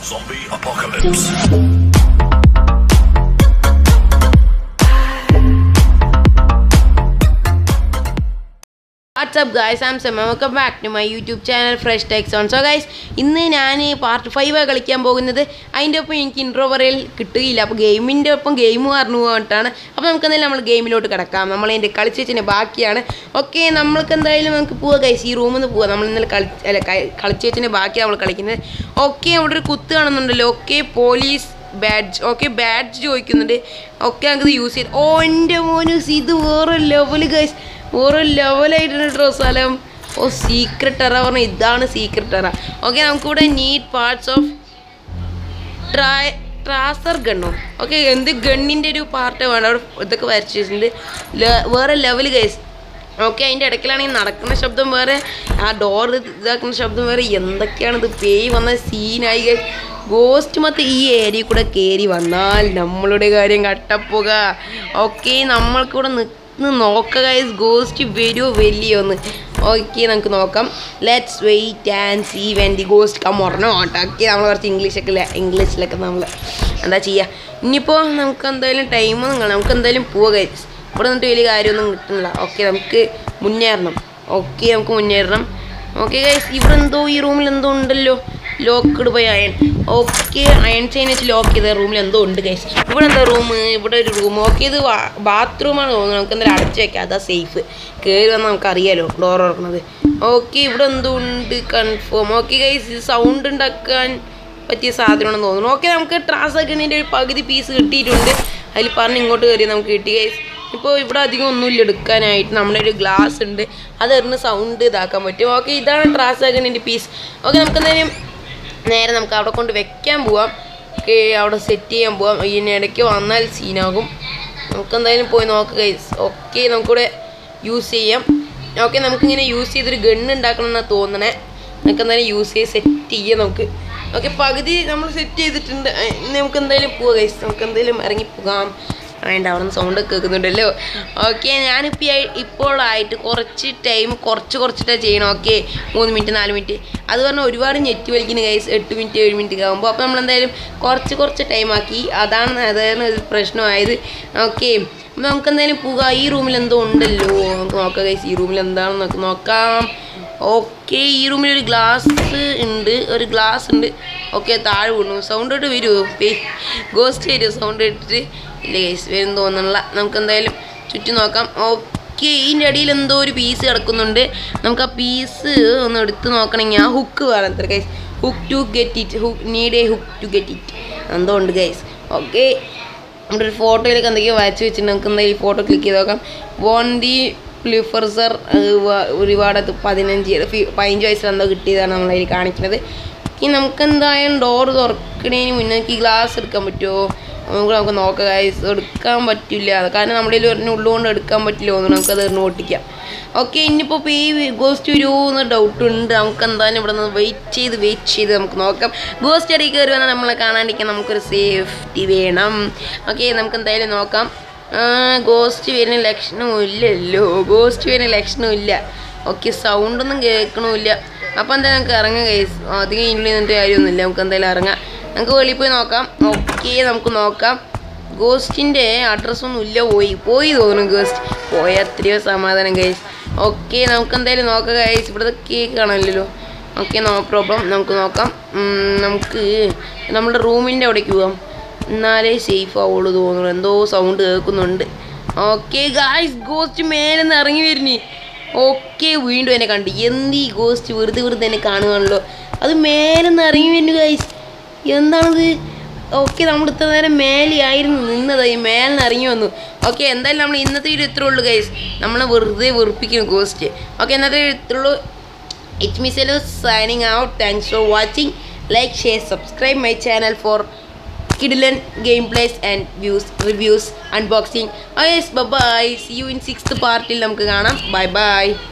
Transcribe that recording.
Zombie apocalypse. What's up guys am Sema welcome back to my YouTube channel fresh techs on so guys ഇന്ന് ഞാൻ part five കളിക്കാൻ പോകുന്നത് അതിൻ്റെ ഒപ്പം എനിക്ക് ഇൻട്രോ പറയൽ കിട്ടുകയില്ല അപ്പോൾ ഗെയിമിൻ്റെ ഒപ്പം ഗെയിം പറഞ്ഞു പോയിട്ടാണ് അപ്പോൾ നമുക്ക് എന്തായാലും നമ്മൾ ഗെയിമിലോട്ട് കിടക്കാം നമ്മൾ അതിൻ്റെ കളിച്ച് വെച്ചതിൻ്റെ ബാക്കിയാണ് ഓക്കെ നമ്മൾക്ക് എന്തായാലും നമുക്ക് പോവാം ഗൈസ് ഈ റൂമിൽ നിന്ന് പോവാം നമ്മൾ ഇന്നലെ കളി അല്ല ക- കളിച്ച് വെച്ചതിൻ്റെ ബാക്കിയാണ് നമ്മൾ കളിക്കുന്നത് ഓക്കെ അവിടെ ഒരു കുത്ത് കാണുന്നുണ്ടല്ലോ okay police badge okay badge ചോദിക്കുന്നുണ്ട് ഓക്കെ നമുക്കിത് യൂസ് ചെയ്ത് ഓ എൻ്റെ മോനൂസ് ഇത് വേറെ ലെവൽ ഗൈസ് വേറെ ലെവലായിട്ടുണ്ട് കേട്ടോ സ്ഥലം ഓ സീക്രട്ട് ടെറ പറഞ്ഞാൽ ഇതാണ് സീക്രട്ട് ടെറ ഓക്കെ നമുക്കിവിടെ നീഡ് പാർട്സ് ഓഫ് ട്രാ ട്രാസർ ഗണ്ണോ ഓക്കെ എന്ത് ഗണ്ണിൻ്റെ ഒരു പാർട്ട് വേണം അവിടെ ഇതൊക്കെ വരച്ച് വെച്ചിട്ടുണ്ട് ല- വേറെ ലെവൽ ഗൈസ് ഓക്കെ അതിൻ്റെ ഇടയ്ക്കിലാണെങ്കിൽ നടക്കുന്ന ശബ്ദം വേറെ ആ ഡോർ ഇതാക്കുന്ന ശബ്ദം വേറെ എന്തൊക്കെയാണ് ഇത് പേയ് വന്ന സീനായി ഗൈസ് ഗോസ്റ്റ് മൊത്തം ഈ ഏരിയ കൂടെ കയറി വന്നാൽ നമ്മളുടെ കാര്യം കട്ടപ്പുക ഓക്കെ നമ്മൾക്കിവിടെ നിന്ന് നോക്കുക ഗൈസ് ഗോസ്റ്റ് വരുമോ വലിയൊന്ന് ഓക്കെ നമുക്ക് നോക്കാം let's wait and see when the ghost come or no okay നമ്മൾ കുറച്ച് ഇംഗ്ലീഷൊക്കെ ഇല്ല ഇംഗ്ലീഷിലൊക്കെ നമ്മൾ എന്താ ചെയ്യുക ഇനിയിപ്പോൾ നമുക്ക് എന്തായാലും ടൈം നിങ്ങൾ നമുക്ക് എന്തായാലും പോവുക ഗൈസ് ഇവിടെ നിന്നിട്ട് വലിയ കാര്യമൊന്നും കിട്ടുന്നില്ല ഓക്കെ നമുക്ക് മുന്നേറണം ഓക്കെ നമുക്ക് മുന്നേറണം ഓക്കെ ഗൈസ് ഇവിടെ എന്തോ ഈ റൂമിൽ എന്തോ ഉണ്ടല്ലോ locked by iron okay iron chain വെച്ച് ലോക്ക് ചെയ്ത റൂമിൽ എന്തോ ഉണ്ട് ഗൈസ് ഇവിടെ എന്താ റൂം ഇവിടെ ഒരു റൂം ഓക്കെ ഇത് ബാത്റൂമാണ് തോന്നുന്നത് നമുക്ക് എന്തായാലും അടച്ചു വെക്കാം അതാ സേഫ് കയറി വന്നാൽ നമുക്ക് അറിയാലോ ഡോർ തുറക്കുന്നത് ഓക്കെ ഇവിടെ എന്തോ ഉണ്ട് കൺഫേം ഓക്കെ ഗൈസ് സൗണ്ട് ഉണ്ടാക്കാൻ പറ്റിയ സാധനമാണെന്ന് തോന്നുന്നു ഓക്കെ നമുക്ക് ട്രാൻസാക്ഷനിൻ്റെ ഒരു പകുതി പീസ് കിട്ടിയിട്ടുണ്ട് അതിൽ പറഞ്ഞ് ഇങ്ങോട്ട് കയറി നമുക്ക് കിട്ടി ഗൈസ് ഇപ്പോൾ ഇവിടെ അധികം ഒന്നുമില്ല എടുക്കാനായിട്ട് നമ്മുടെ ഒരു ഗ്ലാസ് ഉണ്ട് അത് എറിഞ്ഞ് സൗണ്ട് ഇതാക്കാൻ പറ്റും ഓക്കെ ഇതാണ് ട്രാൻസാക്ഷനിൻ്റെ പീസ് ഓക്കെ നമുക്ക് എന്തായാലും നേരെ നമുക്ക് അവിടെ കൊണ്ട് വെക്കാൻ പോവാം ഓക്കെ അവിടെ സെറ്റ് ചെയ്യാൻ പോവാം ഇതിനിടയ്ക്ക് വന്നാൽ സീനാകും നമുക്ക് എന്തായാലും പോയി നോക്കുക ഗൈസ് ഓക്കെ നമുക്കിവിടെ യൂസ് ചെയ്യാം ഓക്കെ നമുക്കിങ്ങനെ യൂസ് ചെയ്തൊരു ഗണ്ണ് ഉണ്ടാക്കണം എന്നാണ് തോന്നണേ നമുക്ക് എന്തായാലും യൂസ് ചെയ്ത് സെറ്റ് ചെയ്യാം നമുക്ക് ഓക്കെ പകുതി നമ്മൾ സെറ്റ് ചെയ്തിട്ടുണ്ട് അഹ് ഇനി നമുക്ക് എന്തായാലും പോവാം ഗൈസ് നമുക്ക് എന്തായാലും ഇറങ്ങി പോകാം വേണ്ട അവിടെ നിന്ന് സൗണ്ട് കേൾക്കുന്നുണ്ടല്ലോ ഓക്കെ ഞാനിപ്പോൾ ഈ- ഇപ്പോഴായിട്ട് കുറച്ച് ടൈം കുറച്ച് കുറച്ചിട്ടാണ് ചെയ്യണം ഓക്കെ മൂന്ന് മിനിറ്റ് നാല് മിനിറ്റ് അത് പറഞ്ഞാൽ ഒരുപാട് നെറ്റ് വലിക്കുന്ന കൈസ് എട്ട് മിനിറ്റ് ഏഴ് മിനിറ്റ് ആകുമ്പോൾ അപ്പോൾ നമ്മൾ എന്തായാലും കുറച്ച് കുറച്ച് ടൈം ആക്കി അതാണ് അതാണ് ഒരു പ്രശ്നമായത് ഓക്കെ അപ്പോൾ നമുക്ക് എന്തായാലും പോകാം ഈ റൂമിൽ എന്തോ ഉണ്ടല്ലോ നമുക്ക് നോക്കാം കൈസ് ഈ റൂമിൽ എന്താണെന്ന് നമുക്ക് നോക്കാം ഓക്കെ ഈ റൂമിൽ ഒരു ഗ്ലാസ് ഉണ്ട് ഒരു ഗ്ലാസ് ഉണ്ട് ഓക്കെ താഴെ വീണു സൗണ്ട് ഇട്ട് വരുമോ പേ ഗോസ്റ്റ് വരുമോ സൗണ്ട് ഇട്ടിട്ട് ഇല്ല ഗൈസ് വരും തോന്നണില്ല നമുക്ക് എന്തായാലും ചുറ്റും നോക്കാം ഓക്കെ ഇതിൻ്റെ അടിയിൽ എന്തോ ഒരു പീസ് കിടക്കുന്നുണ്ട് നമുക്ക് ആ പീസ് ഒന്ന് എടുത്ത് നോക്കണമെങ്കിൽ ആ ഹുക്ക് വേണം എത്ര guys hook to get it hook need a hook to get it എന്തോ ഉണ്ട് ഗൈസ് ഓക്കെ നമ്മുടെ ഒരു ഫോട്ടോയിലൊക്കെ എന്തൊക്കെയോ വരച്ച് വെച്ചിട്ടുണ്ട് നമുക്ക് എന്തായാലും ഈ ഫോട്ടോ ക്ലിക്ക് ചെയ്ത് നോക്കാം വോൺ ദി പ്ലിഫർസർ ഒരുപാട് അത് പതിനഞ്ച് ഫി- പതിനഞ്ച് വയസ്സിൽ എന്തോ കിട്ടിയതാണ് നമ്മളതിൽ കാണിക്കുന്നത് ഇനി നമുക്ക് എന്തായാലും ഡോർ തുറക്കണതിന് മുന്നേ നമുക്ക് ഈ ഗ്ലാസ് എടുക്കാൻ പറ്റുമോ നമുക്ക് നമുക്ക് നോക്കാം ഗൈസ് എടുക്കാൻ പറ്റില്ല കാരണം നമ്മുടെ കയ്യിൽ ഒരെണ്ണം ഉള്ളുകൊണ്ട് എടുക്കാൻ പറ്റില്ല തോന്നുന്നു നമുക്കത് എറിഞ്ഞ് പൊട്ടിക്കാം ഓക്കെ ഇനിയിപ്പോൾ ഇപ്പോൾ ഈ ഗോസ്റ്റ് വരുമോ എന്ന് ഡൗട്ട് ഉണ്ട് നമുക്ക് എന്തായാലും ഇവിടെ നിന്ന് വെയിറ്റ് ചെയ്ത് വെയിറ്റ് ചെയ്ത് നമുക്ക് നോക്കാം ഗോസ്റ്റ് ഇടയിൽ കയറി വന്നാൽ നമ്മളെ കാണാണ്ടിരിക്കാൻ നമുക്കൊരു സേഫ്റ്റി വേണം ഓക്കെ നമുക്ക് എന്തായാലും നോക്കാം ഗോസ്റ്റ് വരുന്ന ലക്ഷണവും ഇല്ലല്ലോ ഗോസ്റ്റ് വരുന്ന ലക്ഷണവും ഇല്ല ഓക്കെ സൗണ്ടൊന്നും കേൾക്കണമില്ല അപ്പോൾ എന്തായാലും നമുക്ക് ഇറങ്ങാം കൈസ് അധികം ഇല്ല നിന്നിട്ട് കാര്യമൊന്നുമില്ല നമുക്ക് എന്തായാലും ഇറങ്ങാം നമുക്ക് വെളിയിൽ പോയി നോക്കാം ഓക്കെ നമുക്ക് നോക്കാം ഗോസ്റ്റിൻ്റെ അഡ്രസ്സൊന്നും ഇല്ല പോയി പോയി തോന്നുന്നു ഗോസ്റ്റ് പോയ എത്രയോ സമാധാനം കൈസ് ഓക്കെ നമുക്ക് എന്തായാലും നോക്കാം കൈസ് ഇവിടുത്തെ കേക്ക് കാണാമല്ലോ ഓക്കെ നോ പ്രോബ്ലം നമുക്ക് നോക്കാം ഉം, നമുക്ക് നമ്മുടെ റൂമിൻ്റെ അവിടേക്ക് പോകാം എന്നാലേ സേഫ് ആവുള്ളൂ തോന്നുന്നു എന്തോ സൗണ്ട് കേൾക്കുന്നുണ്ട് ഓക്കെ ഗായ്സ് ഗോസ്റ്റ് മേലെ നിന്ന് ഇറങ്ങി വരുന്നേ ഓക്കെ വീണ്ടും എന്നെ കണ്ടു എന്ത് ഈ ഗോസ്റ്റ് വെറുതെ വെറുതെ എന്നെ കാണുകയാണല്ലോ അത് മേലെ നിന്ന് ഇറങ്ങി വരുന്നു ഗൈസ് എന്താണത് ഓക്കെ നമ്മൾ ഇത്ര നേരം മേലെയായിരുന്നു നിന്നത് ഈ മേലെ നിന്ന് ഇറങ്ങി വന്നു ഓക്കെ എന്തായാലും നമ്മൾ ഇന്നത്തെ ഒരു ഇത്രേ ഉള്ളൂ ഗൈസ് നമ്മളെ വെറുതെ വെറുപ്പിക്കുന്നു ഗോസ്റ്റ് ഓക്കെ ഇന്നത്തെ ഒരു ഇത്രേ ഉള്ളൂ ഇറ്റ് മിസലു signing out thanks for watching like share subscribe my channel for കിഡിലൻ game plays and views reviews unboxing yes bye see you in sixth പാർട്ടിൽ നമുക്ക് കാണാം ബൈ ബൈ